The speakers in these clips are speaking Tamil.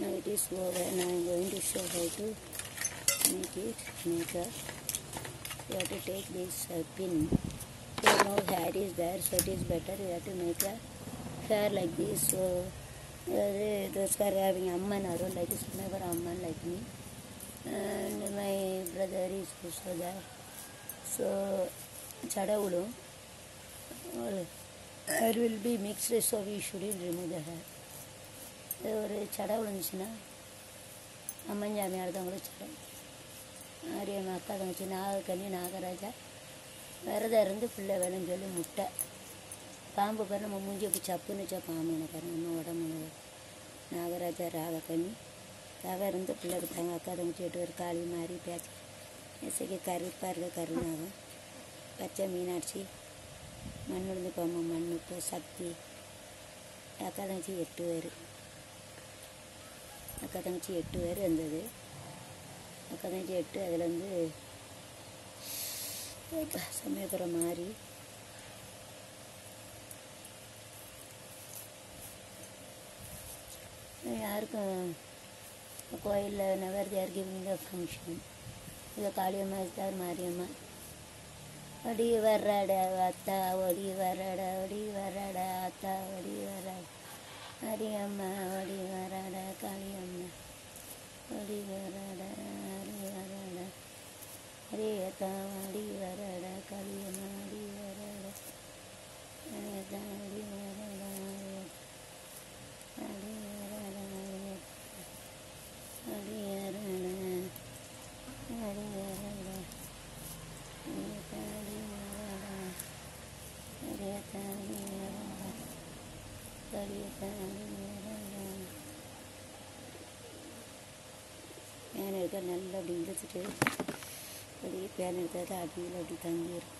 Now it is over and I am going to show how to make it makeup. You have to take this uh, pin. There no hair is there, so it is better you have to make a hair like this. So uh, those who are having amman, I don't like this. Never amman like me. And my brother is also there. So chadavulu. Well, hair will be mixed, so we shouldn't remove the hair. இது ஒரு சடை விழுந்துச்சுன்னா அம்மன் சாமியார் அடுத்தவங்களுக்கு சடை ஆரியம்மா அக்கா தங்கச்சி நாகக்கன்னி நாகராஜா விரதம் இருந்து பிள்ளை வேணும்னு சொல்லி முட்டை பாம்பு பேர் நம்ம மூஞ்சி அப்படி சப்புன்னு வச்சா பாம்பு எனக்கு நம்ம உடம்பு நாகராஜா ராகக்கன்னி தவ இருந்து பிள்ளை கொடுத்தாங்க அக்கா தங்கச்சி எட்டு ஒரு காளி மாதிரி பேச்சு இசைக்கு கருப்பாக இருக்க கருணாகம் பச்சை மீனாட்சி மண்ணுழுந்து பாம்பு மண்ணுக்கு சக்தி அக்கா தங்கச்சி எட்டு பேர் அக்கா தங்கச்சி எட்டு பேர் இருந்தது அக்கா தங்கச்சி எட்டு அதில் வந்து சமயபுரம் மாறி யாருக்கும் கோயிலில் நவர்தியார் கிவிங் த ஃபங்க்ஷன் இது காளியம்மா தார் மாரியம்மா ஒடி வர்றாட அத்தா ஒடி வர்றாட ஒடி வர்றாட அத்தா ஒடி வர்றாட ஹரியம்மா ஒடி வராட காளியம்மா ஒடி வராட ஹரி வராட ஹரியத்தா ஒடி வராட காளியம்மா ஒடி வராட ஹரியத்தா ஒடி வராட அடி வராட அடி வராட அடி வராட ஹரியத்தா அடி வராட ஹரியத்தா அடி வராட பேன் எடுக்க நல்லா அப்படி இழுத்துட்டு அப்படியே பேன் எடுத்தால் அடியில் அப்படி தங்கிடும்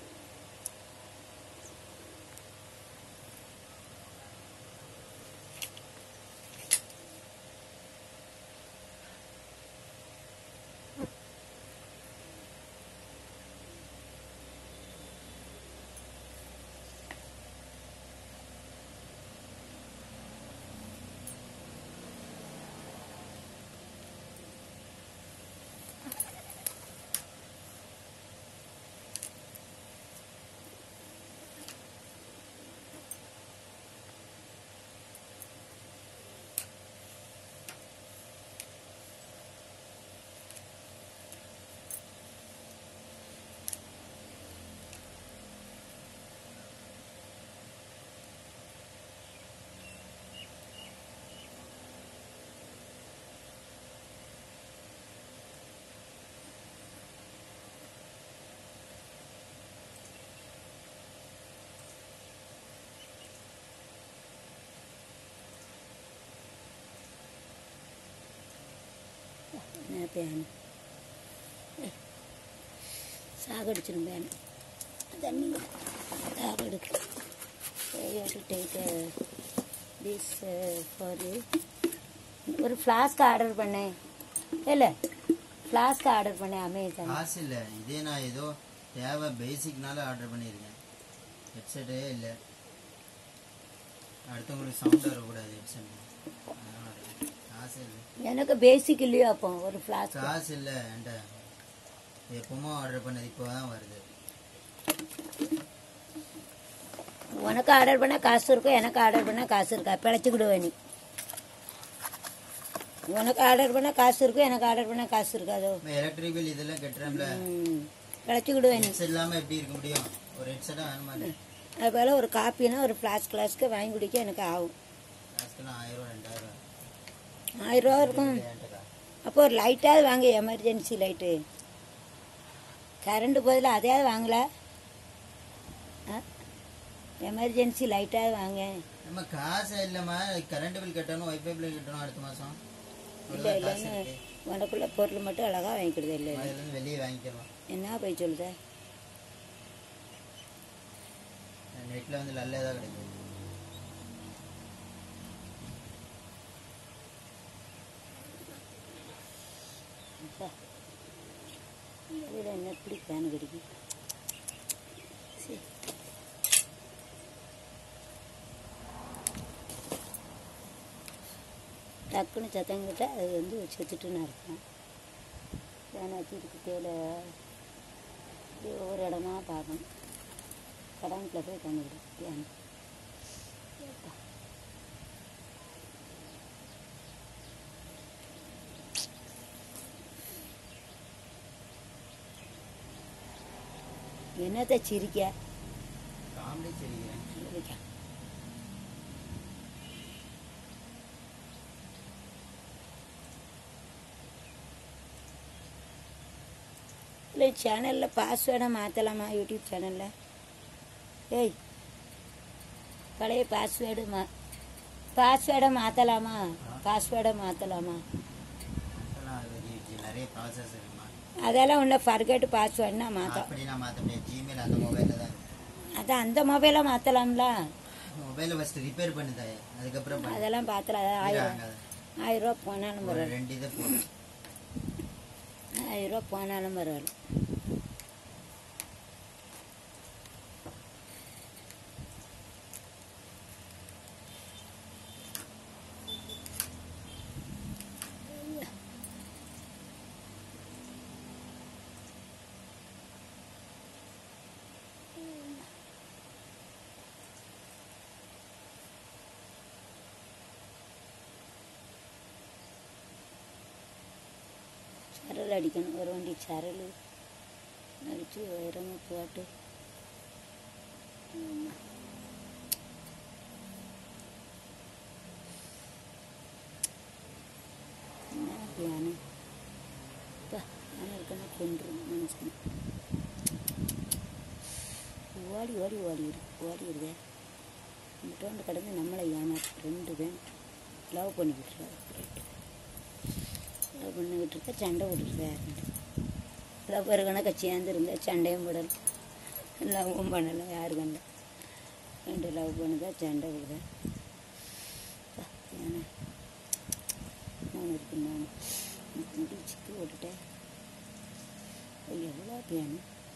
என்ன பேன் சாகடிச்சிடும் பேன் தண்ணி சாகடிக்கு டேக் திஸ் ஃபார் ஒரு ஃப்ளாஸ்க் ஆர்டர் பண்ணேன் இல்லை ஃப்ளாஸ்க் ஆர்டர் பண்ணேன் அமேசான் காசு இல்லை இதே நான் ஏதோ தேவை பேசிக்னால ஆர்டர் பண்ணியிருக்கேன் ஹெட்செட்டே இல்லை அடுத்தவங்களுக்கு சவுண்ட் வரக்கூடாது ஹெட்செட் காசு இல்லை எனக்கு பேசிக் இல்லையோ அப்போ ஒரு ஃப்ளாஸ்க் காசு இல்லை என்கிட்ட எப்பவுமோ ஆர்டர் பண்ணது இப்போ தான் வருது உனக்கு ஆர்டர் பண்ணால் காசு இருக்கும் எனக்கு ஆர்டர் பண்ணால் காசு இருக்கா பிழைச்சிக்கிடுவ நீ உனக்கு ஆர்டர் பண்ணால் காசு இருக்கும் எனக்கு ஆர்டர் பண்ணால் காசு இருக்காதோ எலக்ட்ரிக் பில் இதெல்லாம் கட்டுறோம்ல ம் பிழைச்சிக்கிடுவ நீ ஹெட்செட் இல்லாமல் எப்படி இருக்க முடியும் ஒரு ஹெட்செட்டாக வேணுமா அதுபோல் ஒரு காப்பினா ஒரு ஃப்ளாஸ்க் கிளாஸ்க்கு வாங்கி குடிக்க எனக்கு ஆகும் காசுக்கெல்லாம் ஆயிரம் ரெண்டாயிரம் ஆயிரம் ரூபா இருக்கும் ஏன்ட்டக்கா அப்போ ஒரு லைட்டாவது வாங்க எமர்ஜென்சி லைட்டு கரண்ட் பதில் அதையாவது வாங்கல எமர்ஜென்சி லைட்டாவது வாங்க நம்ம காசு இல்லைம்மா கரண்ட் பில் கட்டணும் ஒய்ஃபை பில் கட்டணும் அடுத்த மாதம் இல்லை இல்லைன்னு உனக்குள்ள பொருள் மட்டும் அழகாக வாங்கிக்கிடுது இல்லை இல்லை அதுலேருந்து வெளியே வாங்கிக்கலாம் என்ன போய் சொல்லுத நெட்டில் வந்து நல்ல இதாக கிடைக்கும் இதில் என்ன எப்படி ஃபேன் கிடைக்கும் சரி டக்குன்னு சத்தம் கேட்டால் அது வந்து செத்துட்டுன்னு அர்த்தம் ஃபேன் வச்சுருக்கு கீழே இப்படி ஒவ்வொரு இடமா பார்க்கணும் கரண்ட்டில் போய் கொண்டுவிடும் ஃபேன் என்னத்தை சிரிக்க காமெடி சிரிக்கிறேன் சிரிக்க இல்லை சேனலில் பாஸ்வேர்டை மாற்றலாமா யூடியூப் சேனலில் ஏய் பழைய பாஸ்வேர்டு மா பாஸ்வேர்டை மாற்றலாமா பாஸ்வேர்டை மாற்றலாமா அதெல்லாம் அது இருக்கு. நிறைய ப்ராசஸ் இருக்குமா அதெல்லாம் ஒன்றும் ஃபர்கெட் பாஸ்வேர்டுனா மாற்ற அப்படி நான் மாற்ற முடியாது ஜிமெயில் அந்த மொபைலில் தான் இருக்கு அதான் அந்த மொபைலை மாற்றலாம்ல மொபைலை ஃபஸ்ட்டு ரிப்பேர் பண்ணுதாயே அதுக்கப்புறம் பண்ணு. அதெல்லாம் பார்த்துல அதான் ஆயிரம் வாங்காத. ஆயிரம் ரூபா போனாலும் ஒரு பரவாயில்ல ரெண்டு இதை போடு ஆயிரம் ரூபா போனாலும் பரவாயில்ல சரல் அடிக்கணும் ஒரு வண்டி சரல் அடித்து உயரமாக போட்டு என்ன பியானு பியானு இருக்கணும் கொண்டுரும் மனுஷன் ஓடி ஓடி ஓடி இரு ஓடி இருதே இங்கிட்டோண்டு கடந்து நம்மளை ஏமாத்து ரெண்டு பேரும் லவ் பண்ணிக்கிட்டு இருக்காரு லவ் பண்ணிக்கிட்டு இருக்க சண்டை போட்டுருக்காரு லவ் ஒரு கணக்கை சேர்ந்துருந்தா சண்டையும் போடலாம் லவ்வும் பண்ணலை யாரு கண்ட ரெண்டு லவ் பண்ணுதா சண்டை போடுதா ஏன்னா நான் இருக்கு நான் முடி சிக்கி போட்டுட்டேன் அது எவ்வளோ பியானு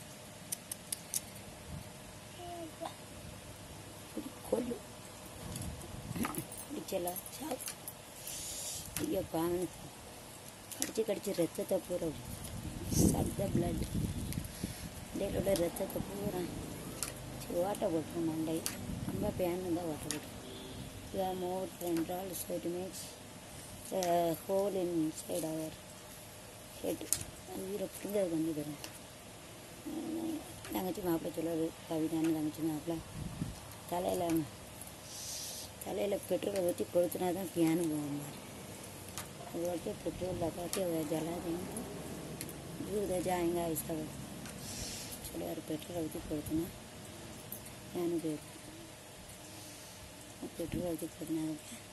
இப்படி கொல்லு பிடிச்சலா சாவு ஐயோ பாவனு கடிச்சு கடிச்சு ரத்தத்தை பூரா சத்த பிளட் இடையிலோட ரத்தத்தை பூரா சரி ஓட்டை போட்டுரும் மண்டை ரொம்ப பேன் தான் ஓட்டை போட்டுரும் யூ மோர் என்றால் so it makes hole inside our head உயிரை பிடிங்க அது கொஞ்சம் தரும் தங்கச்சி மாப்பிள்ளை சொல்லுவார் கவிதான்னு தங்கச்சி மாப்பிள்ளை தலையில் தலையில் பெட்ரோலை ஊற்றி கொளுத்துனா தான் பியானு போகும் பாரு அது வரைக்கும் பெட்ரோல் लगाते हुए जला देंगे दूर जाएंगे ऐसा சொல்லுவார் பெட்ரோலை ஊற்றி கொளுத்துனா பியானு போயிடும் பெட்ரோல் ஊற்றி கொளுத்துனா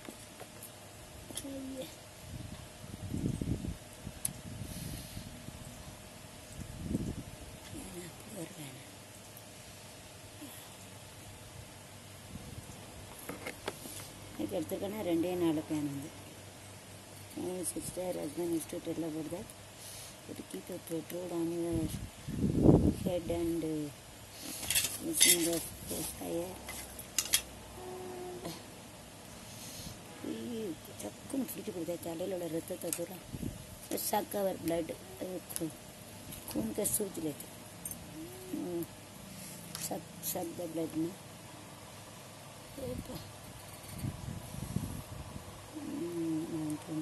ஐயா பியானு அப்படி ஒரு வேணாம் இன்னைக்கு எடுத்துருக்கேன்னா ரெண்டே நாலு பேன் வந்து sister husband is to tell about that it keep a petrol on your head and uh, missing the fire டக்குன்னு பிடிச்சி கொடுத்தா தலையில் உள்ள ரத்தத்தை பூரா சக் அவர் பிளட் खून का सूज लेते सब सब द ब्लड में माउंटेन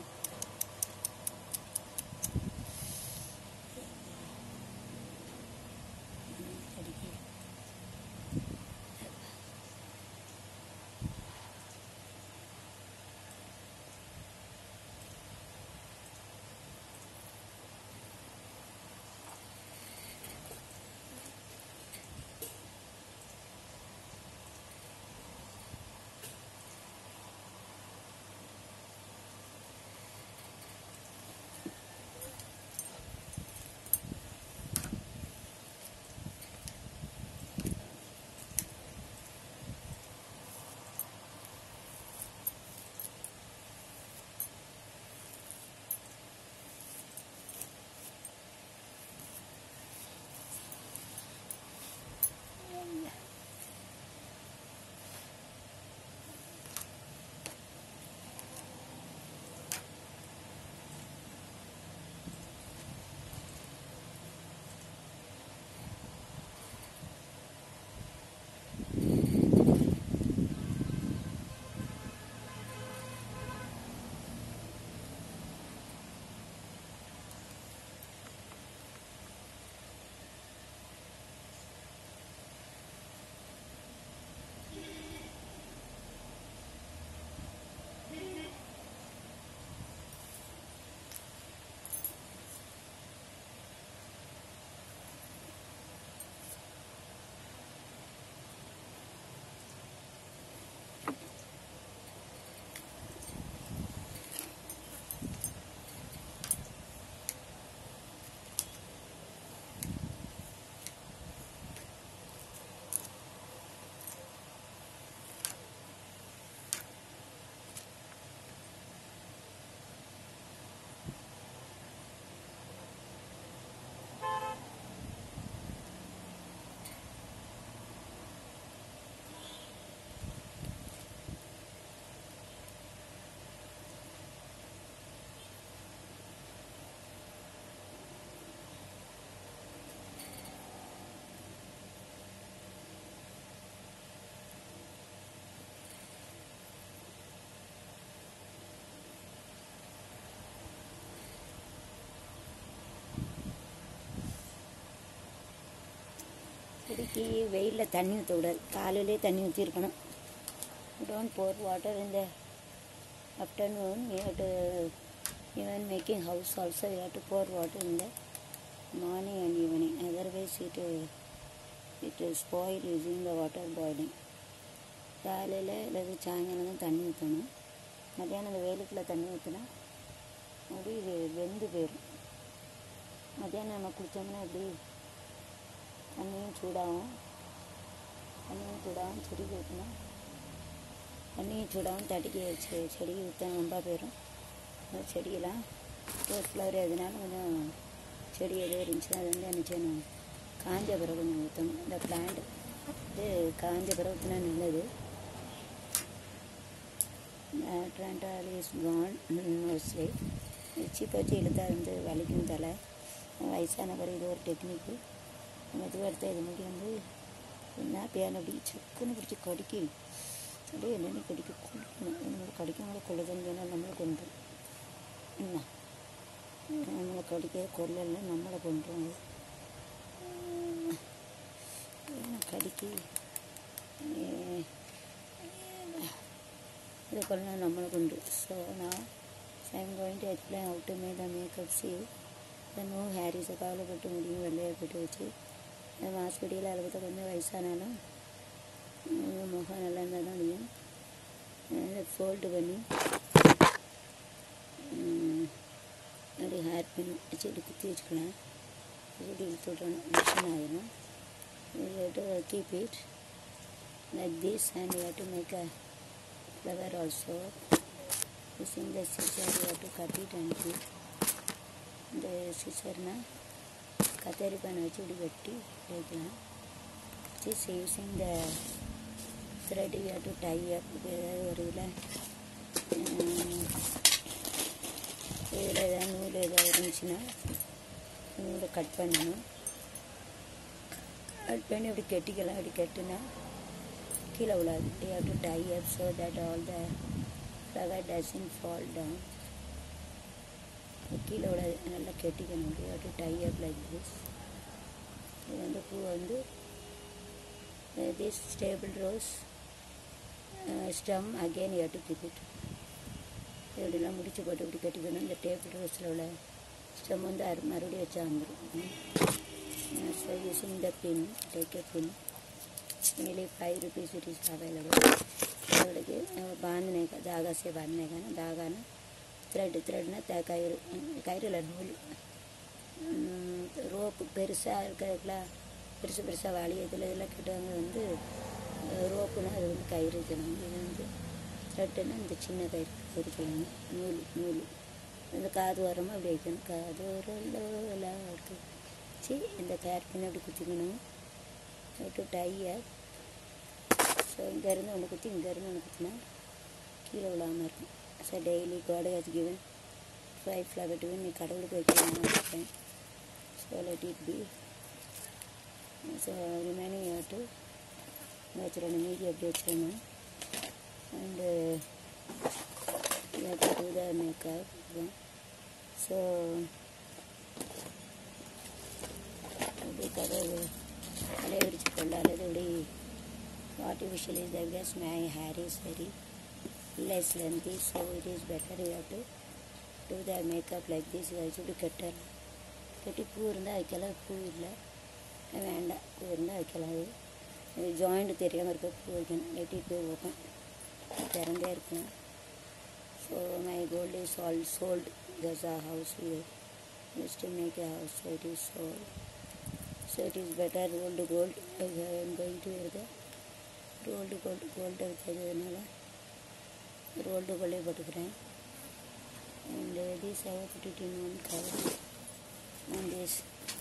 இன்னைக்கு வெயிலில் தண்ணி ஊற்றக்கூடாது காலையிலே தண்ணி ஊற்றிருக்கணும் don't pour water in the afternoon you have to even making house also you have to pour water in the morning and evening otherwise it uh, it will spoil using the water boiling காலையில் அல்லது சாயங்காலம் தான் தண்ணி ஊற்றணும் மத்தியானம் அந்த வெயிலுக்குள்ளே தண்ணி ஊற்றினா அப்படி இது வெந்து போயிடும் மத்தியானம் நம்ம குளித்தோம்னா எப்படி தண்ணியும் சூடாகும் தண்ணியும் சூடாகும் செடிக்கு ஊற்றணும் தண்ணியும் சூடாகும் தட்டிக்கு செ செடிக்கு ஊற்ற ரொம்ப போயிடும் அந்த செடியெல்லாம் ரோஸ் ஃப்ளவர் எதுனாலும் கொஞ்சம் செடி எதோ இருந்துச்சுன்னா அது வந்து என்ன செய்யணும் காஞ்ச பிறகு கொஞ்சம் ஊற்றணும் இந்த பிளான்ட் இது காஞ்ச பிறகு ஊற்றினா நல்லது ட்ராண்டால் இஸ் கான் மோஸ்ட்லி சீப்பை வச்சு இழுத்தா வந்து வலிக்கும் தலை வயசான பிறகு இது ஒரு டெக்னிக்கு மெதுவாக எடுத்தால் இது முடி வந்து என்ன பேன் அப்படி சக்குன்னு பிடிச்சி கடிக்கி அப்படியே என்னென்ன கடிக்க குளிக்கணும் நம்மளை கடிக்கும் போது கொள்ளுதுன்னு சொன்னால் நம்மளை கொண்டுரும் என்ன நம்மளை கடிக்க கொல்லல நம்மளை கொண்டுரும் அது என்ன கடிக்கி ஏ- இதை கொள்ள நம்மளை கொண்டு ஸோ நான் I'm going to explain out to make the makeup see no ஹேரிஸை கவலைப்பட்டு முடியும் வெள்ளையை போட்டு வச்சு ஹாஸ்பிட்டலில் அதை பார்த்தா கொஞ்சம் வயசானாலும் உம், முகம் நல்லா இருந்தால் தான் முடியும் அதை ஃபோல்டு பண்ணி உம், அப்படி ஹேர் பின் வச்சு இப்படி குத்தி வச்சுக்கலாம் இப்படி இழுத்து விட்டோன்னா மிஷின் ஆகிடும் you have to keep it like this and you have to make a flower also using the scissor you have to cut it and keep இந்த சிசர்னா கத்தரி பானை வச்சு இப்படி வெட்டி வைக்கலாம் just using the thread you to tie up ஏதாவது ஒரு இதில் இதில் ஏதாவது நூல் ஏதாவது இருந்துச்சுன்னா நூலை கட் பண்ணணும் கட் பண்ணி அப்படி கெட்டிக்கலாம் அப்படி கெட்டுனா கீழே விழாது you have to tie up so that all the flower doesn't fall down கீழே விழாது நல்லா கெட்டிக்கணும் you have to tie up like this இது வந்து பூ வந்து this staple rose stem again you have to keep it இப்படிலாம் முடிச்சு போட்டு இப்படி கட்டிக்கணும் இந்த டேபிள் ரோஸில் உள்ள ஸ்டம் வந்து அரு மறுபடியும் வச்சா வந்துடும் so using the pin take a pin nearly 5 rupees it is available ಅದಕ್ಕೆ ಬಾಂಧನೆ ಧಾಗ ಸೆ ಬಾಂಧನೆ का ना धागा ना थ्रेड थ्रेड ना त्या கயிறு கயிறுல நூல் ரோப்பு பெருசாக இருக்கிறதுல பெருசு பெருசாக வாளி இதில் இதெல்லாம் கிட்டவங்க வந்து ரோப்புனா அது வந்து கயிறு வைக்கணும் இது வந்து த்ரெட்டுன்னா இந்த சின்ன கயிறு கயிறு சொல்லணும் நூல் நூல் இந்த காது ஓரமாக அப்படி வைக்கணும் காது ஓரம் இருக்கு வச்சு இந்த கேர் பண்ணி அப்படி குத்திக்கணும் விட்டு டைய ஸோ இங்கேருந்து ஒன்று குத்தி இங்கேருந்து ஒன்று குத்தினா கீழே விழாமல் இருக்கும் so daily God has given five flower to நீ கடவுளுக்கு வைக்கணும்னு நினைக்கிறேன் so let it be so remaining to வச்சிடணும் மீதி அப்படி வச்சிடணும் and to the makeup so அப்படி கதவு தலையை விரிச்சு கொள்ள அல்லது இப்படி artificial is that because my hair is very less lengthy so it is better you have to do the makeup like this வச்சு இப்படி கட்டலாம் கட்டி பூ இருந்தால் வைக்கலாம் பூ இல்லை வேண்டாம் பூ இருந்தால் வைக்கலாம் அது இது ஜாயிண்ட் தெரியாமல் இருக்க பூ வைக்கணும் லெட்டி பூ ஓப்பன் திறந்தே இருக்கலாம் so my gold is all sold thus a house use to make a house so it is sold so it is better rolled gold I am going to wear the rolled gold gold வச்சதுனால rolled gold போட்டுக்கிறேன் and uh, this I have put it in one cover and this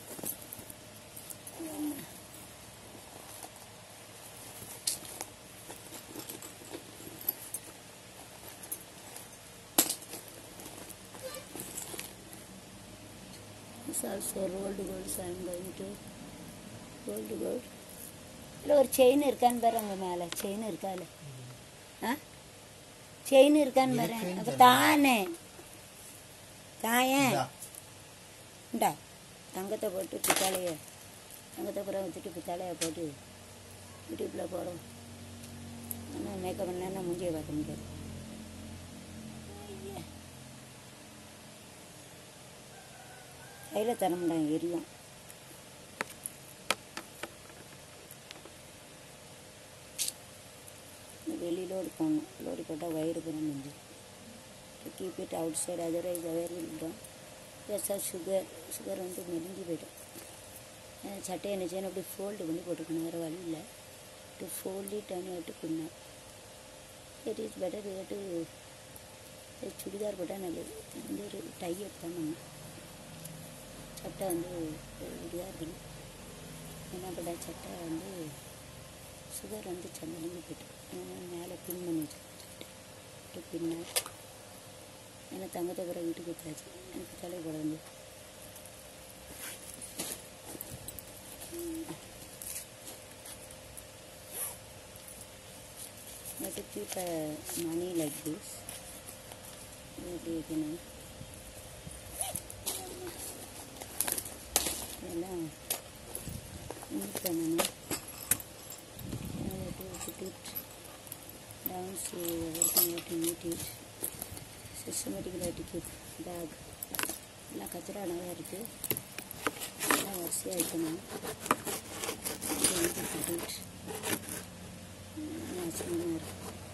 is also rolled gold so I am going to rolled gold இல்லை ஒரு செயின் இருக்கான்னு பாரு அங்கே மேலே செயின் இருக்கால ஆ செயின் இருக்கான்னு பாரு இருக்குன்னு அப்போ சொன்னா. தானே தாயேன் இந்தா. இந்தா தங்கத்தை போட்டு பித்தாளைய தங்கத்தை புறம் வச்சுட்டு இப்போ தலையை போட்டு யூடியூப்பில் போடும் ஆனால் மேக்கப் பண்ணேன்னா மூஞ்சியை பார்க்க முடியாது ஐயா. கையில் தர முடியாது எரியும் வெளி லோடு போகணும் லோடு போட்டால் வயிறு புறம் முடிஞ்சு to keep it outside otherwise வயிறு விட்டோம் ப்ளஸ் சுகர் சுகர் வந்து மெலிஞ்சு போயிடும் அஹ் சட்டையை என்ன செய்யணும் அப்படி ஃபோல்டு பண்ணி போட்டுக்கணும் வேறு வழி இல்லை டு ஃபோல்ட் இட் அண்ட் விட்டு பின்ன it is better to churidar போட்டால் நல்லது வந்து ஒரு டை அப் தான் பண்ணணும் சட்டை வந்து இதாக இருக்கணும் என்ன பண்ண சட்டை வந்து சுகர் வந்து சந்தலிங்க போயிட்டு அதனால மேலே பின் பண்ணி வச்சுருக்கேன் பின்ன ஏன்னா தங்கத்தை பிறகு வீட்டுக்கு வச்சாச்சு எனக்கு தலை போட வந்து Let to keep uh, money like this. இப்படி வைக்கணும் இதெல்லாம் நீட் பண்ணணும் to put it down so everything you have to neat it systematically to keep bag எல்லாம் கச்சரா நிறையா இருக்குது எல்லாம் வரிசையாக வைக்கணும் put it அசிங்கமாக இருக்கு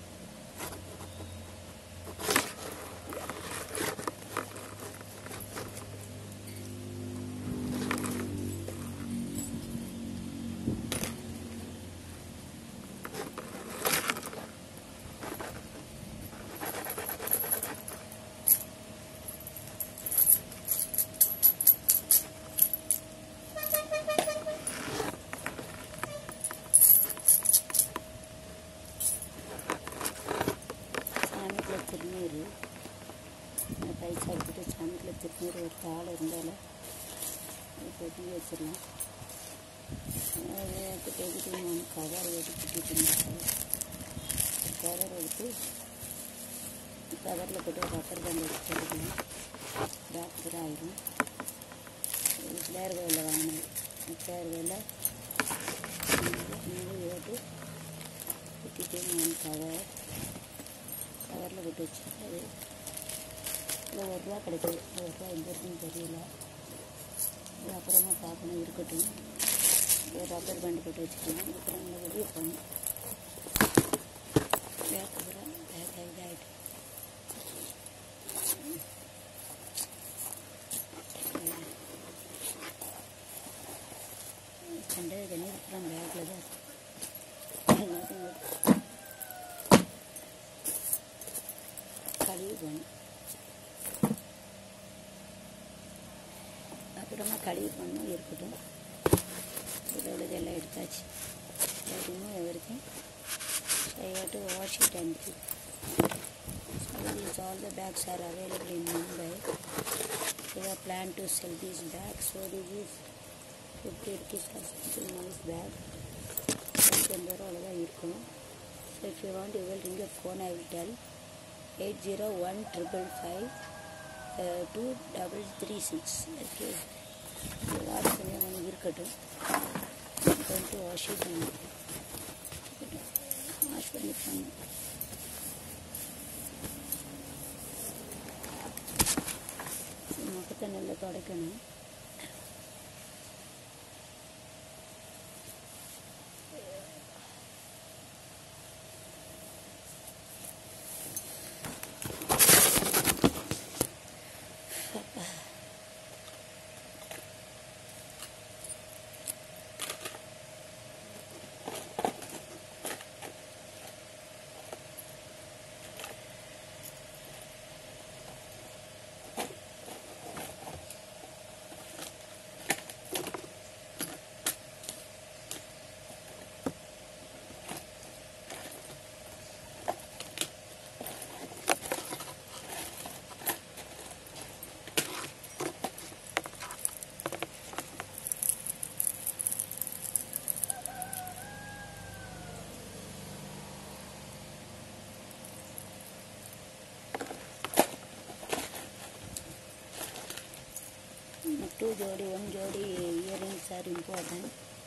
சாமிக்குள்ள திருநீர் கை சாப்பிட்டு சாமிக்குள்ள திருநீர் ஒரு தாள் இருந்தாலும் அது கொட்டி வச்சிடலாம் அது எடுத்து நான் கவர் எடுத்துக்கிட்டு கவர் எடுத்து கவரில் போட்டு ரப்பர் பேண்ட் எடுத்து எடுக்கணும் டாக்டர் ஆயிரும் பிள்ளையார் கோயிலில் வாங்கினது பிள்ளையார் கோயிலில் இது போட்டு குத்திட்டு நான் கவர் கவரில் போட்டு வச்சுருக்காது இல்லை ஒரு ரூபா கிடைக்குது ஒரு ரூபா எங்கே இருக்குன்னு தெரியல இது அப்புறமா பார்க்கணும் இருக்கட்டும் ஒரு ரப்பர் பேண்ட் போட்டு வச்சுக்கலாம் அப்புறம் நம்ம வெளியே போகணும் பேக் அப்புறம் பேக் இதாகிட்டு கண்டது தண்ணி அப்புறம் பேக்கில் தான் இருக்கு கழுவி போகணும் அப்புறமா கழுவி போடணும் இருக்கட்டும் இதோட இதெல்லாம் எடுத்தாச்சு remove everything so I have to wash it and keep. So these all the bags are available in Mumbai. We have planned to sell these bags. So this is 50 rupees or something nice bag. எண்பது ரூபா தான் இருக்கும் so if you want you will ring a phone I will tell eight zero one triple five two double three six okay what's கொஞ்சம் இருக்கட்டும் போயிட்டு வாஷ் பண்ணி வாஷ் பண்ணி பண்ணணும் முகத்தை நல்லா துடைக்கணும் two jodi, one jodi earrings are important.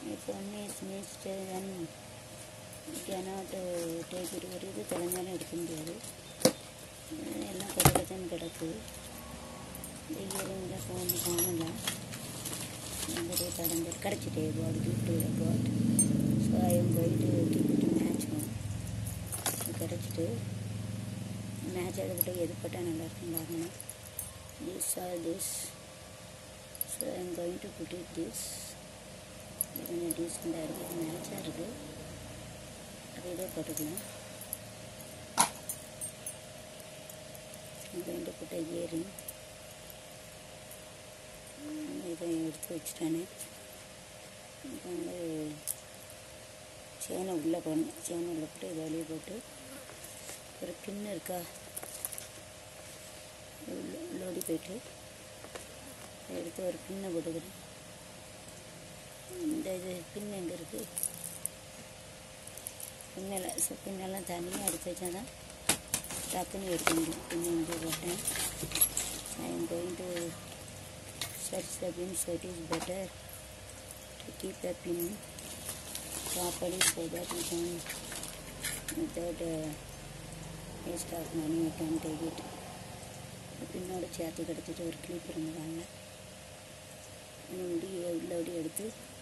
if one is missed then you cannot uh, take it ஒரு இது தொலைஞ்சாலும் எடுக்க முடியாது அஹ் எல்லாம் கொச்ச கொச்சன்னு கிடக்கு இயரிங்கில் ஃபோன் காணல நம்பரே கடந்து கிடச்சிட்டே pot gift pot so I am going to keep it match கிடச்சிட்டு மேட்ச் எடுத்துகிட்டு எது போட்டால் நல்லா இருக்கும் பாருங்க this or this so I am going to put it this கொஞ்சம் டீசெண்டாக இருக்குது மேட்சாக இருக்குது அது இதே போட்டுக்கலாம் ரெண்டு போட்ட இயரிங் இதை எடுத்து வச்சுட்டானே இப்போ வந்து செயினை உள்ளே போடணும் செயினை உள்ளே போட்டு இதை வெளியே போட்டு ஒரு பின் இருக்கா உள்ள உள்ளோடி போயிட்டு இதை எடுத்து ஒரு பின்னை போட்டுக்கிறேன் இந்த இது பின் எங்கே இருக்குது பின்னெல்லாம் ஸோ பின்னெல்லாம் தனியாக எடுத்து வச்சா தான் டக்குன்னு எடுக்க முடியும் பின் இங்கே போட்டேன் I am going to search the pin so it is better to keep the pin properly so that you can without uh, waste of money you can take it பின்னோட சேர்த்து கிடச்சிட்டு ஒரு கிளிப் இருந்ததாங்க முடி உள்ளபடி எடுத்து